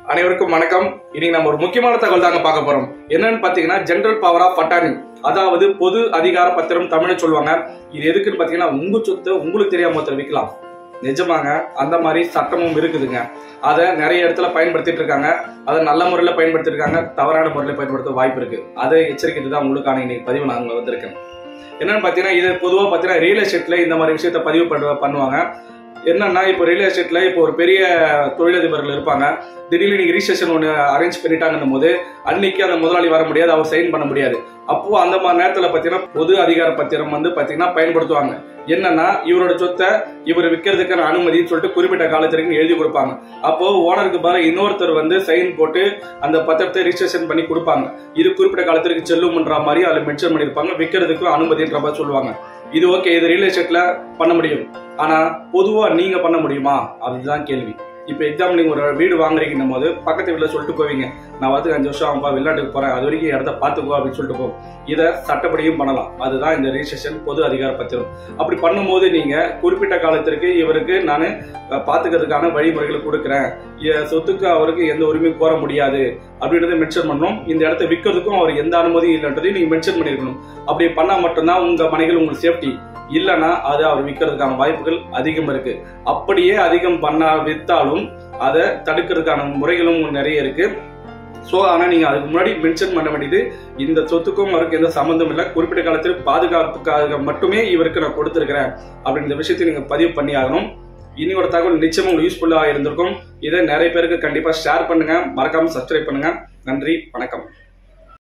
அனைவருக்கும் வணக்கம் இன்னைக்கு நம்ம ஒரு முக்கியமான தகவல் தாங்க பார்க்க போறோம் என்னன்னு பாத்தீங்கன்னா ஜெனரல் பவர் ஆஃப் அட்டார்னி அதாவது பொது அதிகார பத்திரம் தமிழ்ல சொல்லுவாங்க இது எதுக்குன்னு பாத்தீங்கன்னா உங்க சொத்து உங்களுக்கு தெரியாம ஒருத்தர் விற்கலாம் நிஜமாங்க அந்த மாதிரி சட்டமும் இருக்குதுங்க அதை நிறைய இடத்துல பயன்படுத்திட்டு இருக்காங்க அதை நல்ல முறையில் பயன்படுத்திட்டு இருக்காங்க தவறான முறையில் பயன்படுத்த வாய்ப்பு இருக்கு அதை எச்சரிக்கிறது தான் உங்களுக்கான இன்னைக்கு பதிவு நான் அங்கே வந்திருக்கேன் என்னன்னு பார்த்தீங்கன்னா இது பொதுவாக பார்த்தீங்கன்னா ரியல் எஸ்டேட்ல இந்த மாதிரி விஷயத்த பதிவு பண்ண பண்ணுவாங்க என்னன்னா இப்போ ரியல் எஸ்டேட்ல இப்போ ஒரு பெரிய தொழிலதிபர்கள் இருப்பாங்க திடீர்னு நீங்க ரிஜிஸ்ட்ரேஷன் ஒன்று அரேஞ்ச் பண்ணிட்டாங்கன்னும் போது அன்னைக்கு அந்த முதலாளி வர முடியாது அவர் சைன் பண்ண முடியாது அப்போ அந்த மாதிரி நேரத்தில் பார்த்தீங்கன்னா பொது அதிகார பத்திரம் வந்து பார்த்தீங்கன்னா பயன்படுத்துவாங்க என்னன்னா இவரோட சொத்தை இவர் விற்கிறதுக்கான அனுமதின்னு சொல்லிட்டு குறிப்பிட்ட காலத்திற்கு எழுதி கொடுப்பாங்க அப்போ ஓனருக்கு பதிலாக இன்னொருத்தர் வந்து சைன் போட்டு அந்த பத்திரத்தை ரிஜிஸ்ட்ரேஷன் பண்ணி கொடுப்பாங்க இது குறிப்பிட்ட காலத்திற்கு செல்லும்ன்ற மாதிரி அதில் மென்ஷன் பண்ணியிருப்பாங்க விற்கிறதுக்கு அனுமதின்ற மாதிரி சொல்லுவாங்க இது ஓகே இது ரியல் எஸ்டேட்ல பண்ண முடியும் ஆனா பொதுவா நீங்க பண்ண முடியுமா அதுதான் கேள்வி இப்போ எக்ஸாம்பிள் நீங்க ஒரு வீடு வாங்குறீங்கன்னும் போது பக்கத்து வீட்டில் சொல்லிட்டு போவீங்க நான் வந்து அஞ்சு வருஷம் ஆகும்பா வெளிநாட்டுக்கு போறேன் அது வரைக்கும் இடத்த பார்த்துக்கோ அப்படின்னு சொல்லிட்டு போவோம் இதை சட்டப்படியும் பண்ணலாம் அதுதான் இந்த ரிஜிஸ்ட்ரேஷன் பொது அதிகார பத்திரம் அப்படி பண்ணும்போது நீங்க குறிப்பிட்ட காலத்திற்கு இவருக்கு நான் பார்த்துக்கிறதுக்கான வழிமுறைகளை கொடுக்குறேன் என் சொத்துக்கு அவருக்கு எந்த உரிமையும் கோர முடியாது அப்படின்றத மென்ஷன் பண்ணணும் இந்த இடத்த விற்கிறதுக்கும் அவர் எந்த அனுமதியும் இல்லைன்றதையும் நீங்க மென்ஷன் பண்ணிருக்கணும் அப்படி பண்ணா மட்டும்தான் உங்க மனைகள் உங்களுக்கு சேஃப்டி இல்லைன்னா அது அவர் விற்கிறதுக்கான வாய்ப்புகள் அதிகம் இருக்கு அப்படியே அதிகம் பண்ணா வித்தாலும் அதை தடுக்கிறதுக்கான முறைகளும் நிறைய இருக்கு ஸோ ஆனால் நீங்கள் அதுக்கு முன்னாடி மென்ஷன் பண்ண வேண்டியது இந்த சொத்துக்கும் அவருக்கு எந்த சம்மந்தம் இல்லை குறிப்பிட்ட காலத்தில் பாதுகாப்புக்காக மட்டுமே இவருக்கு நான் கொடுத்துருக்கிறேன் அப்படின்ற விஷயத்தை நீங்கள் பதிவு பண்ணி ஆகணும் இன்னையோட தகவல் நிச்சயமாக உங்களுக்கு யூஸ்ஃபுல்லாக இருந்திருக்கும் இதை நிறைய பேருக்கு கண்டிப்பாக ஷேர் பண்ணுங்க மறக்காம சப்ஸ்கிரைப் பண்ணுங்க நன்றி வணக்கம்